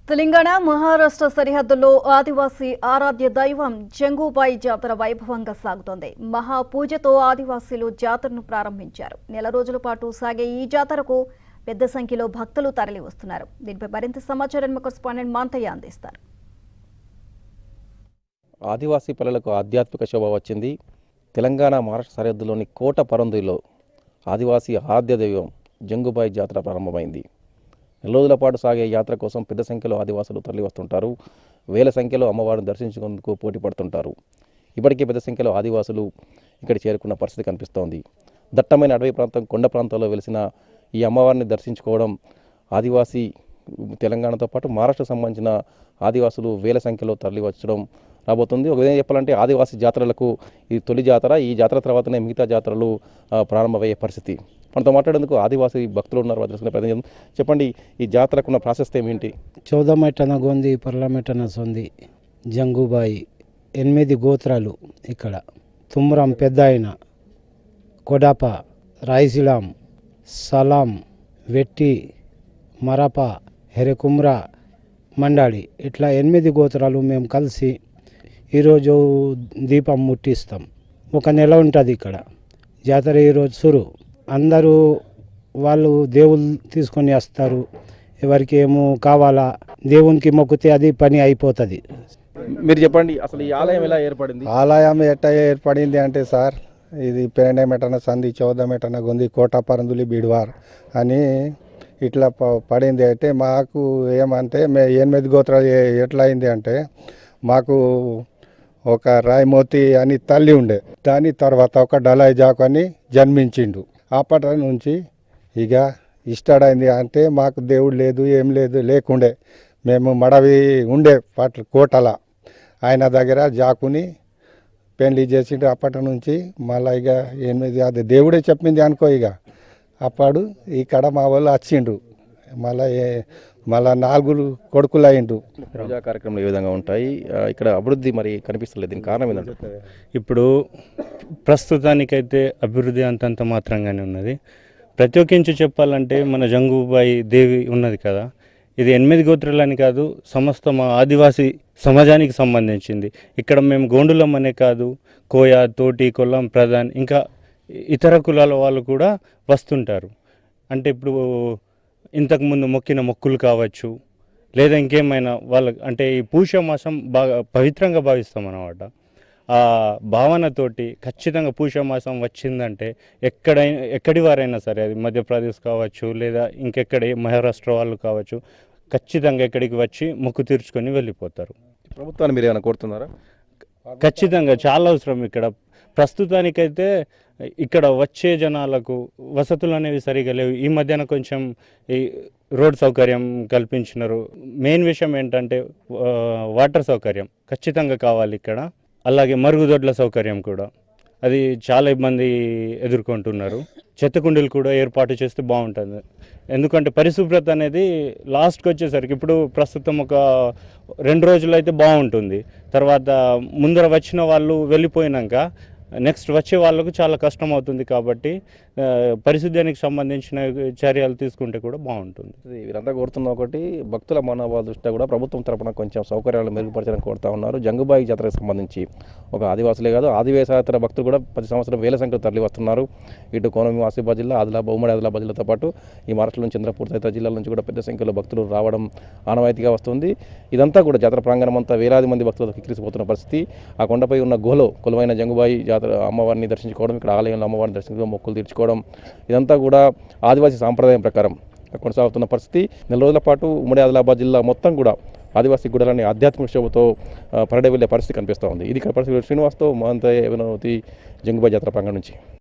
తెలంగాణ మహారాష్ట్ర సరిహద్దుల్లో ఆదివాసీ ఆరాధ్య దైవం జంగూబాయి జాతర వైభవంగా సాగుతోంది మహా పూజతో ఆదివాసీలు జాతరను ప్రారంభించారు నెల రోజుల పాటు సాగే ఈ జాతరకు పెద్ద సంఖ్యలో భక్తులు తరలి వస్తున్నారు దీనిపై మరింత సమాచారం మా కరెస్పాండెంట్ మాంతయ్య అందిస్తారు ఆదివాసీ పల్లెలకు ఆధ్యాత్మిక శోభ వచ్చింది తెలంగాణ మహారాష్ట్ర సరిహద్దులోని కోట పరందులో ఆదివాసీ ఆద్య దైవం జంగుబాయి జాతర ప్రారంభమైంది నెల రోజుల పాటు సాగే యాత్ర కోసం పెద్ద సంఖ్యలో ఆదివాసులు తరలి వస్తుంటారు వేల సంఖ్యలో అమ్మవారిని దర్శించుకుందుకు పోటీ పడుతుంటారు ఇప్పటికే పెద్ద సంఖ్యలో ఆదివాసులు ఇక్కడ చేరుకున్న పరిస్థితి కనిపిస్తోంది దట్టమైన అడవి ప్రాంతం కొండ ప్రాంతాల్లో వెలిసిన ఈ అమ్మవారిని దర్శించుకోవడం ఆదివాసీ తెలంగాణతో పాటు మహారాష్ట్రకు సంబంధించిన ఆదివాసులు వేల సంఖ్యలో తరలి వచ్చడం రాబోతుంది ఒక విధంగా చెప్పాలంటే ఆదివాసీ జాతరలకు ఇది తొలి జాతర ఈ జాతర తర్వాతనే మిగతా జాతరలు ఆ, ప్రారంభమయ్యే పరిస్థితి మనతో మాట్లాడేందుకు ఆదివాసీ భక్తులు ఉన్నారు వారు తెలుసుకునే ప్రయత్నం చేద్దాం. చెప్పండి ఈ జాతరకు ఉన్న ప్రాశస్త్యం ఏంటి చౌద మెట్టన గొంది పర్లమెట్టన సొంది జంగుబాయి ఎనిమిది గోత్రాలు ఇక్కడ తుమ్రం పెద్ద ఆయన కొడాప రాయిసిలాం సలాం వెట్టి మరప హెరెకుమ్రా మండాడి ఇట్లా ఎనిమిది గోత్రాలు మేము కలిసి ఈరోజు దీపం ముట్టిస్తాం ఒక నెల ఉంటుంది ఇక్కడ జాతర ఈరోజు సురు అందరూ వాళ్ళు దేవుళ్ళు తీసుకొని వస్తారు ఎవరికి ఏమో కావాలా దేవునికి మొక్కితే అది పని అయిపోతుంది మీరు చెప్పండి అసలు ఈ ఆలయం ఎలా ఏర్పడింది ఆలయం ఎట్ట ఏర్పడింది అంటే సార్ ఇది పెరండే మెటన సంధి చౌద మెటన గొంది కోట పరందులి బిడ్వార్ అని ఇట్లా ప- పడింది అయితే మాకు ఏమంటే మే ఎనిమిది గోత్రాలు ఏ- ఎట్లా అయింది అంటే మాకు ఒక రాయమోతి అని తల్లి ఉండే దాని తర్వాత ఒక డలాయ్ జాక్ అని జన్మించిండు అప్పటి నుంచి ఇక ఇష్టడైంది అంటే మాకు దేవుడు లేదు ఏం లేదు లేకుండే మేము మడవి ఉండే పట్ కోటల ఆయన దగ్గర జాకుని పెళ్లి చేసిండు అప్పటి నుంచి మళ్ళీ ఇక ఎనిమిది అది దేవుడే చెప్పింది అనుకో ఇక అప్పుడు ఇక్కడ మా వాళ్ళు వచ్చిండ్రు మళ్ళీ మళ్ళా నాలుగు కొడుకులు అయిండు పూజా కార్యక్రమాలు ఏ విధంగా ఉంటాయి ఆ, ఇక్కడ అభివృద్ధి మరి కనిపిస్తలేదు దీనికి కారణం ఏంటంటే ఇప్పుడు ప్రస్తుతానికైతే అభివృద్ధి అంతంత మాత్రంగానే ఉన్నది ప్రత్యేకించి చెప్పాలంటే మన జంగుబాయి దేవి ఉన్నది కదా ఇది ఎనిమిది గోత్రాలని కాదు సమస్త మా ఆదివాసీ సమాజానికి సంబంధించింది ఇక్కడ మేము గోండులం అనే కాదు కోయ తోటి కొల్లం ప్రధాన్ ఇంకా ఇతర కులాల వాళ్ళు కూడా వస్తుంటారు అంటే ఇప్పుడు ఇంతకుముందు మొక్కిన మొక్కులు కావచ్చు లేదా ఇంకేమైనా వాళ్ళ అంటే ఈ పూష మాసం బాగా పవిత్రంగా భావిస్తాం అన్నమాట ఆ భావనతోటి ఖచ్చితంగా పూష మాసం వచ్చిందంటే ఎక్కడైనా ఎక్కడి వారైనా సరే అది మధ్యప్రదేశ్ కావచ్చు లేదా ఇంకెక్కడ మహారాష్ట్ర వాళ్ళు కావచ్చు ఖచ్చితంగా ఇక్కడికి వచ్చి మొక్కు తీర్చుకొని వెళ్ళిపోతారు ప్రభుత్వాన్ని మీరు ఏమైనా కోరుతున్నారా ఖచ్చితంగా చాలా అవసరం ఇక్కడ ప్రస్తుతానికైతే ఇక్కడ వచ్చే జనాలకు వసతులు అనేవి సరిగా లేవు ఈ మధ్యన కొంచెం ఈ రోడ్ సౌకర్యం కల్పించినారు మెయిన్ విషయం ఏంటంటే ఆ, వాటర్ సౌకర్యం ఖచ్చితంగా కావాలి ఇక్కడ అలాగే మరుగుదొడ్ల సౌకర్యం కూడా అది చాలా ఇబ్బంది ఎదుర్కొంటున్నారు చెత్త కుండీలు కూడా ఏర్పాటు చేస్తే బాగుంటుంది ఎందుకంటే పరిశుభ్రత అనేది లాస్ట్కి వచ్చేసరికి ఇప్పుడు ప్రస్తుతం ఒక రెండు రోజులు అయితే బాగుంటుంది తర్వాత ముందర వచ్చిన వాళ్ళు వెళ్ళిపోయినాక నెక్స్ట్ వచ్చే వాళ్ళకు చాలా కష్టం అవుతుంది కాబట్టి ఆ, పరిశుద్ధ్యానికి సంబంధించిన చర్యలు తీసుకుంటే కూడా బాగుంటుంది ఇది వీరంతా కోరుతున్న ఒకటి భక్తుల మనోభావ దృష్ట్యా కూడా ప్రభుత్వం తరపున కొంచెం సౌకర్యాలు మెరుగుపరచడానికి కోరుతా ఉన్నారు జంగుబాయి జాతరకు సంబంధించి ఒక ఆదివాసులే కాదు ఆదివేశాతర భక్తులు కూడా ప్రతి సంవత్సరం వేల సంఖ్యలో తరలి వస్తున్నారు ఇటు కోనమి ఆసిఫాబాద్ జిల్లా ఆదిలాబాద్ ఉమ్మడి ఆదిలాబాద్ జిల్లాతో పాటు ఈ మహారాష్ట్ర నుంచి చంద్రపూర్ తదితర జిల్లాల నుంచి కూడా పెద్ద సంఖ్యలో భక్తులు రావడం ఆనవాయితీగా వస్తుంది ఇదంతా కూడా జాతర ప్రాంగణం అంతా వేలాది మంది భక్తులతో కిక్కిరిసిపోతున్న పరిస్థితి ఆ కొండపై ఉన్న గుహలో కొలువైన జంగుబాయి జాతర అమ్మవారిని దర్శించుకోవడం ఇక్కడ ఆలయంలో అమ్మవారిని దర్శించుకోవడం మొక్కులు తీర్చుకోవడం ఇదంతా కూడా ఆదివాసీ సాంప్రదాయం ప్రకారం కొనసాగుతున్న పరిస్థితి నెల రోజుల పాటు ఉమ్మడి ఆదిలాబాద్ జిల్లా మొత్తం కూడా ఆదివాసీ గుడలని ఆధ్యాత్మిక శోభతో ఆ, పరడే వెళ్ళే పరిస్థితి కనిపిస్తూ ఉంది ఇది ఇక్కడ పరిస్థితి శ్రీనివాస్తో మహంతయ్య యవనవతి జంగుబాయి జాతర ప్రాంగణం నుంచి